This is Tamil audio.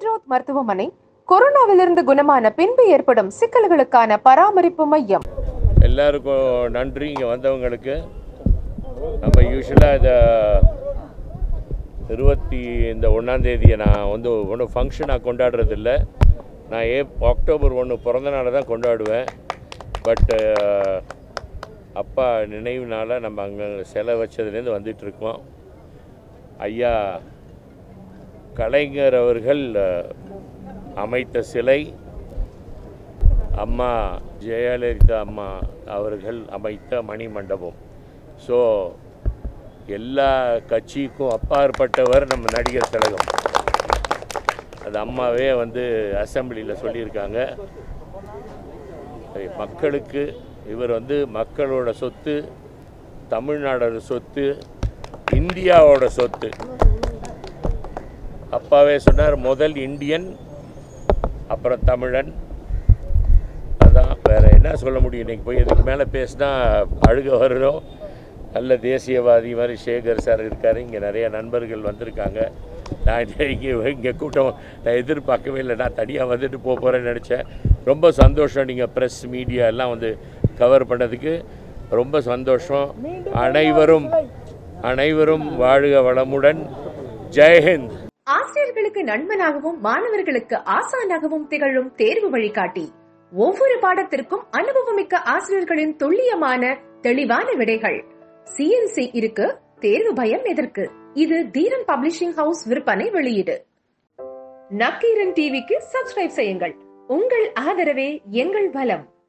செயின்ட் ரோத் மருத்துவமனை கொரோனாவிலிருந்து குணமான பின்பு ஏற்படும் சிக்கல்களுக்கான பராமரிப்பு மையம் எல்லாருக்கும் நன்றி இங்கே வந்தவங்களுக்கு நம்ம யூஸ்வலாக இதை இருபத்தி இந்த ஒன்றாந்தேதியை நான் வந்து ஒன்றும் ஃபங்க்ஷனாக கொண்டாடுறதில்ல நான் ஏ அக்டோபர் ஒன்று பிறந்த நாளை தான் கொண்டாடுவேன் பட்டு அப்பா நினைவுனால நம்ம அங்கே சிலை வச்சதுலேருந்து வந்துட்டுருக்கோம் ஐயா கலைஞர் அவர்கள் அஹ், அமைத்த சிலை அம்மா ஜெயலலிதா அம்மா அவர்கள் அமைத்த மணி மண்டபம் ஸோ எல்லா கட்சிக்கும் அப்பாற்பட்டவர் நம்ம நடிகர் திலகம் அது அம்மாவே வந்து அசெம்பிளியில் சொல்லியிருக்காங்க சரி, மக்களுக்கு இவர் வந்து மக்களோட சொத்து தமிழ்நாடோட சொத்து இந்தியாவோட சொத்து அப்பாவே சொன்னார் முதல் இந்தியன் அப்புறம் தமிழன் அதான் வேற என்ன சொல்ல முடியும் இன்னைக்கு போய் இதுக்கு மேலே பேசினா அழுக வருதோ நல்ல தேசியவாதி மாதிரி சேகர் சார் இருக்கார் இங்கே நிறைய நண்பர்கள் வந்திருக்காங்க நான் இங்கே இங்கே கூட்டம் நான் எதிர்பார்க்கவே இல்லை நான் தனியாக வந்துட்டு போக போகிறேன்னு நினச்சேன் ரொம்ப சந்தோஷம் நீங்கள் ப்ரெஸ் மீடியா எல்லாம் வந்து கவர் பண்ணதுக்கு ரொம்ப சந்தோஷம் அனைவரும் அனைவரும் வாழ்க வளமுடன் ஜெய்ஹிந்த் ஆசிரியர்களுக்கு நண்பனாகவும் மாணவர்களுக்கு ஆசானாகவும் திகழும் தேர்வு வழிகாட்டி ஒவ்வொரு பாடத்திற்கும் அனுபவமிக்க ஆசிரியர்களின் துல்லியமான தெளிவான விடைகள் சிஎன்சி இருக்கு தேர்வு பயம் எதற்கு இது தீரன் பப்ளிஷிங் ஹவுஸ் விற்பனை வெளியீடு நக்கீரன் டிவிக்கு சப்ஸ்கிரைப் செய்யுங்கள் உங்கள் ஆதரவே எங்கள் பலம்